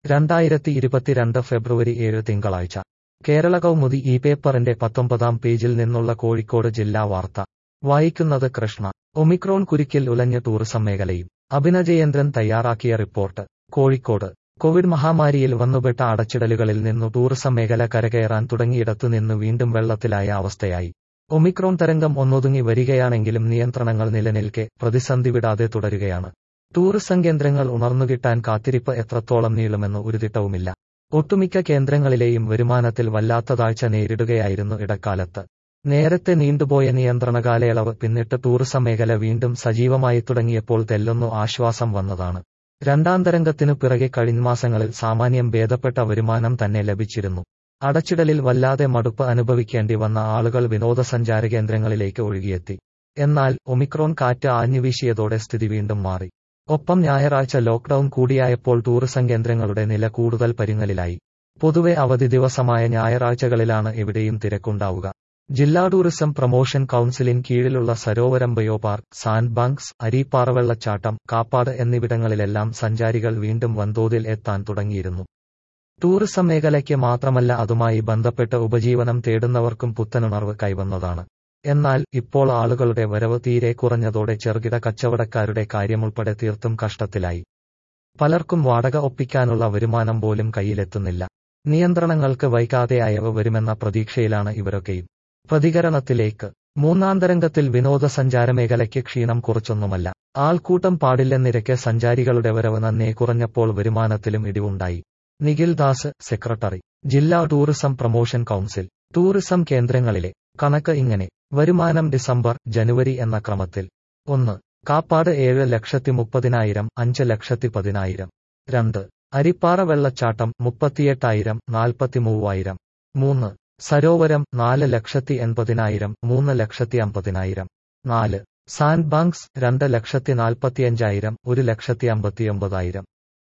രണ്ടായിരത്തി ഇരുപത്തിരണ്ട് ഫെബ്രുവരി ഏഴ് തിങ്കളാഴ്ച കേരള കൗമുദി ഈ പേപ്പറിന്റെ പത്തൊമ്പതാം പേജിൽ നിന്നുള്ള കോഴിക്കോട് ജില്ലാ വാർത്ത വായിക്കുന്നത് കൃഷ്ണ ഒമിക്രോൺ കുരുക്കിൽ ഉലഞ്ഞ ടൂറിസം മേഖലയും അഭിനജയേന്ദ്രൻ തയ്യാറാക്കിയ റിപ്പോർട്ട് കോഴിക്കോട് കോവിഡ് മഹാമാരിയിൽ വന്നുപെട്ട അടച്ചിടലുകളിൽ നിന്നു ടൂറിസം മേഖല കരകയറാൻ തുടങ്ങിയിടത്തു നിന്ന് വീണ്ടും വെള്ളത്തിലായ അവസ്ഥയായി ഒമിക്രോൺ തരംഗം ഒന്നൊതുങ്ങി വരികയാണെങ്കിലും നിയന്ത്രണങ്ങൾ നിലനിൽക്കെ പ്രതിസന്ധി വിടാതെ തുടരുകയാണ് ടൂറിസം കേന്ദ്രങ്ങൾ ഉണർന്നുകിട്ടാൻ കാത്തിരിപ്പ് എത്രത്തോളം നീളുമെന്ന് ഒരുതിട്ടവുമില്ല ഒട്ടുമിക്ക കേന്ദ്രങ്ങളിലെയും വരുമാനത്തിൽ വല്ലാത്ത താഴ്ച നേരിടുകയായിരുന്നു ഇടക്കാലത്ത് നേരത്തെ നീണ്ടുപോയ നിയന്ത്രണ കാലയളവ് പിന്നിട്ട് ടൂറിസം മേഖല വീണ്ടും സജീവമായി തുടങ്ങിയപ്പോൾ തെല്ലൊന്നു ആശ്വാസം വന്നതാണ് രണ്ടാം തരംഗത്തിനു പിറകെ കഴിഞ്ഞ മാസങ്ങളിൽ സാമാന്യം ഭേദപ്പെട്ട വരുമാനം തന്നെ ലഭിച്ചിരുന്നു അടച്ചിടലിൽ വല്ലാതെ മടുപ്പ് അനുഭവിക്കേണ്ടി വന്ന ആളുകൾ വിനോദസഞ്ചാര കേന്ദ്രങ്ങളിലേക്ക് ഒഴുകിയെത്തി എന്നാൽ ഒമിക്രോൺ കാറ്റ് ആഞ്ഞുവീശിയതോടെ സ്ഥിതി വീണ്ടും മാറി ഒപ്പം ഞായറാഴ്ച ലോക്ക്ഡൌൺ കൂടിയായപ്പോൾ ടൂറിസം കേന്ദ്രങ്ങളുടെ നില കൂടുതൽ പരിങ്ങലിലായി പൊതുവെ അവധി ദിവസമായ ഞായറാഴ്ചകളിലാണ് എവിടെയും തിരക്കുണ്ടാവുക ജില്ലാ ടൂറിസം പ്രൊമോഷൻ കൌൺസിലിൻ കീഴിലുള്ള Sarovaram bio park sand banks Areeppara വെള്ളച്ചാട്ടം കാപ്പാട് എന്നിവിടങ്ങളിലെല്ലാം സഞ്ചാരികൾ വീണ്ടും വൻതോതിൽ എത്താൻ തുടങ്ങിയിരുന്നു ടൂറിസം മേഖലയ്ക്ക് മാത്രമല്ല അതുമായി ബന്ധപ്പെട്ട് ഉപജീവനം തേടുന്നവർക്കും പുത്തനുണർവ് കൈവന്നതാണ് എന്നാൽ ഇപ്പോൾ ആളുകളുടെ വരവ് തീരെ കുറഞ്ഞതോടെ ചെറുകിട കച്ചവടക്കാരുടെ കാര്യമുൾപ്പെടെ തീർത്തും കഷ്ടത്തിലായി പലർക്കും വാടക ഒപ്പിക്കാനുള്ള വരുമാനം പോലും കയ്യിലെത്തുന്നില്ല നിയന്ത്രണങ്ങൾക്ക് വൈകാതെ അയവ് വരുമെന്ന പ്രതീക്ഷയിലാണ് ഇവരൊക്കെയും പ്രതികരണത്തിലേക്ക് മൂന്നാം തരംഗത്തിൽ വിനോദസഞ്ചാര മേഖലയ്ക്ക് ക്ഷീണം കുറച്ചൊന്നുമല്ല ആൾക്കൂട്ടം പാടില്ലെന്നിരക്കെ സഞ്ചാരികളുടെ വരവ് നന്നേ കുറഞ്ഞപ്പോൾ വരുമാനത്തിലും ഇടിവുണ്ടായി നിഖിൽ ദാസ് സെക്രട്ടറി ജില്ലാ ടൂറിസം പ്രൊമോഷൻ കൌൺസിൽ ടൂറിസം കേന്ദ്രങ്ങളിലെ കണക്ക് ഇങ്ങനെ വരുമാനം ഡിസംബർ ജനുവരി എന്ന ക്രമത്തിൽ ഒന്ന് കാപ്പാട് ഏഴ് ലക്ഷത്തി മുപ്പതിനായിരം അഞ്ച് ലക്ഷത്തി പതിനായിരം രണ്ട് അരിപ്പാറ വെള്ളച്ചാട്ടം മുപ്പത്തിയെട്ടായിരം നാൽപ്പത്തി മൂവായിരം മൂന്ന് സരോവരം നാല് ലക്ഷത്തി എൺപതിനായിരം മൂന്ന് ലക്ഷത്തി അമ്പതിനായിരം നാല് സാൻഡ് ബാങ്ക്സ് രണ്ട് ലക്ഷത്തി നാൽപ്പത്തിയഞ്ചായിരം ഒരു ലക്ഷത്തി അമ്പത്തിയൊമ്പതായിരം